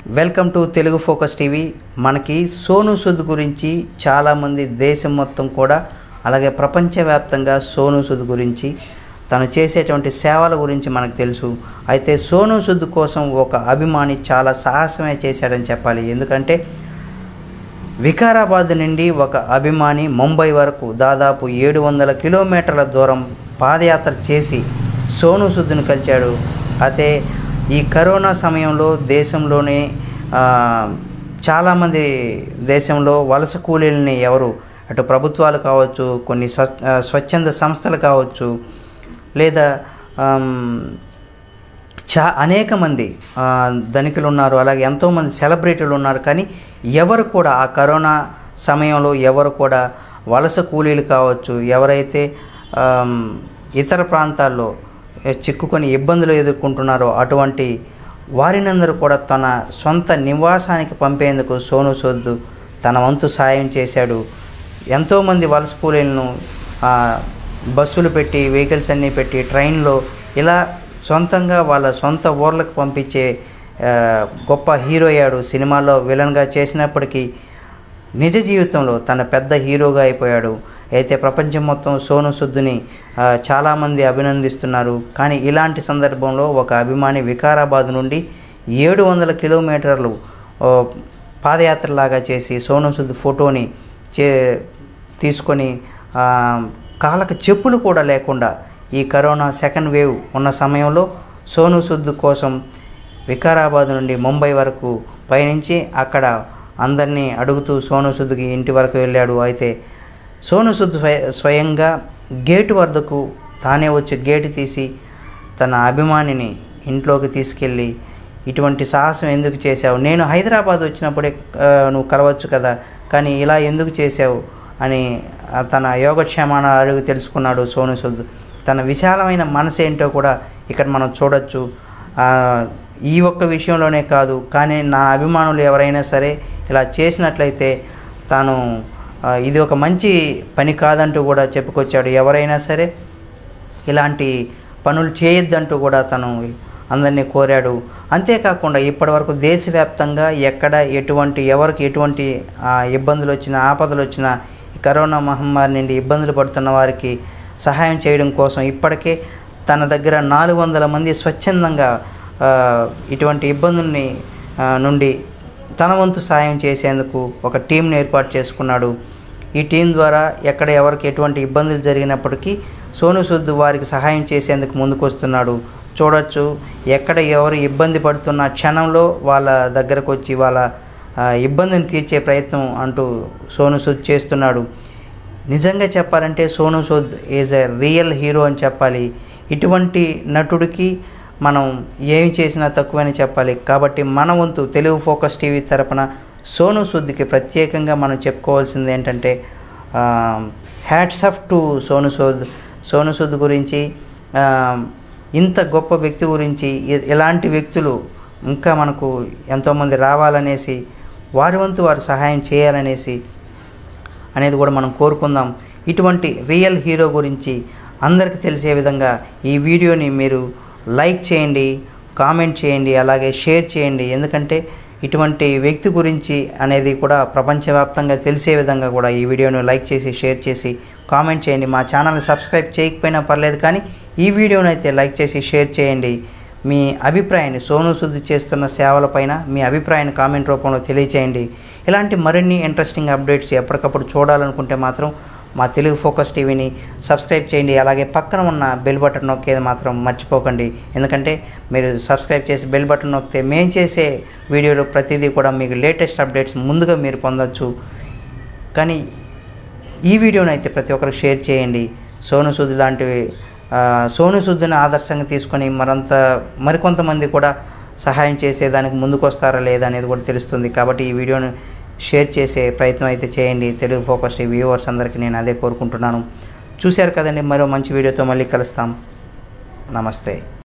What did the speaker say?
welcome to Telugu focus TV మనకి సోను సూద్ గురించి చాలామంది దేశం మొత్తం కూడా అలాగే ప్రపంచవ్యాప్తంగా సోను సూద్ గురించి తను చేసేటువంటి సేవల గురించి మనకు తెలుసు అయితే సోను సూద్ కోసం ఒక అభిమాని చాలా సాహసమే చేశాడని చెప్పాలి ఎందుకంటే వికారాబాద్ నుండి ఒక అభిమాని ముంబై వరకు దాదాపు ఏడు వందల కిలోమీటర్ల దూరం పాదయాత్ర చేసి సోను సుద్దును కలిశాడు అయితే ఈ కరోనా సమయంలో దేశంలోనే ఆ, చాలామంది దేశంలో వలస కూలీలని ఎవరు అటు ప్రభుత్వాలు కావచ్చు కొన్ని స్వ ఆ, స్వచ్ఛంద సంస్థలు కావచ్చు లేదా ఆమ్, చా అనేక మంది ఆ, ధనికులు ఉన్నారు అలాగే ఎంతోమంది సెలబ్రిటీలు ఉన్నారు కానీ ఎవరు కూడా ఆ కరోనా సమయంలో ఎవరు కూడా వలస కూలీలు కావచ్చు ఎవరైతే ఆమ్, ఇతర ప్రాంతాల్లో ఏ, చిక్కుకొని ఇబ్బందులు ఎదుర్కొంటున్నారో అటువంటి వారినందరూ కూడా తన సొంత నివాసానికి పంపేందుకు సోను సూద్ తన వంతు సాయం చేశాడు ఎంతోమంది వలస కూలీలను ఆ, బస్సులు పెట్టి వెహికల్స్ అన్నీ పెట్టి ట్రైన్లో ఇలా సొంతంగా వాళ్ళ సొంత ఊర్లకు పంపించే ఆ, గొప్ప హీరో అయ్యాడు సినిమాలో విలన్గా చేసినప్పటికీ నిజ జీవితంలో తన పెద్ద హీరోగా అయిపోయాడు అయితే ప్రపంచం మొత్తం సోను సుద్దుని ఆ, చాలామంది అభినందిస్తున్నారు కానీ ఇలాంటి సందర్భంలో ఒక అభిమాని వికారాబాద్ నుండి ఏడు వందల కిలోమీటర్లు ఓ, పాదయాత్రలాగా చేసి సోను సుద్ ఫోటోని చే తీసుకొని ఆ, కాళ్ళకు చెప్పులు కూడా లేకుండా ఈ కరోనా సెకండ్ వేవ్ ఉన్న సమయంలో సోను సుద్ కోసం వికారాబాద్ నుండి ముంబై వరకు పయనించి అక్కడ అందరినీ అడుగుతూ సోను సుద్కి ఇంటి వరకు వెళ్ళాడు అయితే సోను సుద్ స్వయ- స్వయంగా గేటు వద్దకు తానే వచ్చి గేటు తీసి తన అభిమానిని ఇంట్లోకి తీసుకెళ్ళి ఇటువంటి సాహసం ఎందుకు చేశావు నేను హైదరాబాద్ వచ్చినప్పుడే ఆ, నువ్వు కలవచ్చు కదా కానీ ఇలా ఎందుకు చేశావు అని ఆ, తన యోగక్షేమాన్ని అడుగు తెలుసుకున్నాడు సోను సుద్ తన విశాలమైన మనసు ఏంటో కూడా ఇక్కడ మనం చూడొచ్చు ఆ, ఈ ఒక్క విషయంలోనే కాదు కానీ నా అభిమానులు ఎవరైనా సరే ఇలా చేసినట్లయితే తాను ఆ, ఇది ఒక మంచి పని కాదంటూ కూడా చెప్పుకొచ్చాడు ఎవరైనా సరే ఇలాంటి పనులు చేయొద్దంటూ కూడా తను అందరినీ కోరాడు అంతేకాకుండా ఇప్పటివరకు దేశవ్యాప్తంగా ఎక్కడ ఎటువంటి ఎవరికి ఎటువంటి ఆ, ఇబ్బందులు వచ్చినా ఆపదలు వచ్చినా ఈ కరోనా మహమ్మారి నుండి ఇబ్బందులు పడుతున్న వారికి సహాయం చేయడం కోసం ఇప్పటికే తన దగ్గర నాలుగు వందల మంది స్వచ్ఛందంగా ఆ, ఇటువంటి ఇబ్బందుల్ని ఆ, నుండి తన వంతు సాయం చేసేందుకు ఒక టీంని ఏర్పాటు చేసుకున్నాడు ఈ టీం ద్వారా ఎక్కడ ఎవరికి ఎటువంటి ఇబ్బందులు జరిగినప్పటికీ సోను సూద్ వారికి సహాయం చేసేందుకు ముందుకు వస్తున్నాడు చూడొచ్చు ఎక్కడ ఎవరు ఇబ్బంది పడుతున్న క్షణంలో వాళ్ళ దగ్గరకు వచ్చి వాళ్ళ ఆ, ఇబ్బందిని తీర్చే ప్రయత్నం అంటూ సోను సూద్ చేస్తున్నాడు నిజంగా చెప్పాలంటే Sonu Sood is a real hero అని చెప్పాలి ఇటువంటి నటుడికి మనం ఏమి చేసినా తక్కువని చెప్పాలి కాబట్టి మన వంతు తెలుగు ఫోకస్ టీవీ తరపున సోను సూద్కి ప్రత్యేకంగా మనం చెప్పుకోవాల్సింది ఏంటంటే hats off to Sonu Sood Sonu Sood గురించి ఆ, ఇంత గొప్ప వ్యక్తి గురించి ఇ- ఇలాంటి వ్యక్తులు ఇంకా మనకు ఎంతోమంది రావాలనేసి వారి వంతు వారు సహాయం చేయాలనేసి అనేది కూడా మనం కోరుకుందాం ఇటువంటి రియల్ హీరో గురించి అందరికీ తెలిసే విధంగా ఈ వీడియోని మీరు లైక్ చేయండి కామెంట్ చేయండి అలాగే షేర్ చేయండి ఎందుకంటే ఇటువంటి వ్యక్తి గురించి అనేది కూడా ప్రపంచవ్యాప్తంగా తెలిసే విధంగా కూడా ఈ వీడియోను లైక్ చేసి షేర్ చేసి కామెంట్ చేయండి మా ఛానల్ని సబ్స్క్రైబ్ చేయకపోయినా పర్లేదు కానీ ఈ వీడియోను అయితే లైక్ చేసి షేర్ చేయండి మీ అభిప్రాయాన్ని సోను సూద్ చేస్తున్న సేవలపైన మీ అభిప్రాయాన్ని కామెంట్ రూపంలో తెలియచేయండి ఇలాంటి మరిన్ని ఇంట్రెస్టింగ్ అప్డేట్స్ ఎప్పటికప్పుడు చూడాలనుకుంటే మాత్రం మా తెలుగు ఫోకస్ టీవీని సబ్స్క్రైబ్ చేయండి అలాగే పక్కన ఉన్న బెల్ బటన్ నొక్కేది మాత్రం మర్చిపోకండి ఎందుకంటే మీరు సబ్స్క్రైబ్ చేసి బెల్ బటన్ నొక్కితే మేము చేసే వీడియోలు ప్రతిదీ కూడా మీకు లేటెస్ట్ అప్డేట్స్ ముందుగా మీరు పొందొచ్చు కానీ ఈ వీడియోని అయితే ప్రతి ఒక్కరికి షేర్ చేయండి సోను సూద్ లాంటివి ఆ, సోను సూద్ని ఆదర్శంగా తీసుకొని మరంత మరికొంతమంది కూడా సహాయం చేసేదానికి ముందుకు వస్తారా లేదా అనేది కూడా తెలుస్తుంది కాబట్టి ఈ వీడియోని షేర్ చేసే ప్రయత్నం అయితే చేయండి తెలుగు ఫోకస్ వ్యూవర్స్ అందరికీ నేను అదే కోరుకుంటున్నాను చూశారు కదండి మరో మంచి వీడియోతో మళ్ళీ కలుస్తాం నమస్తే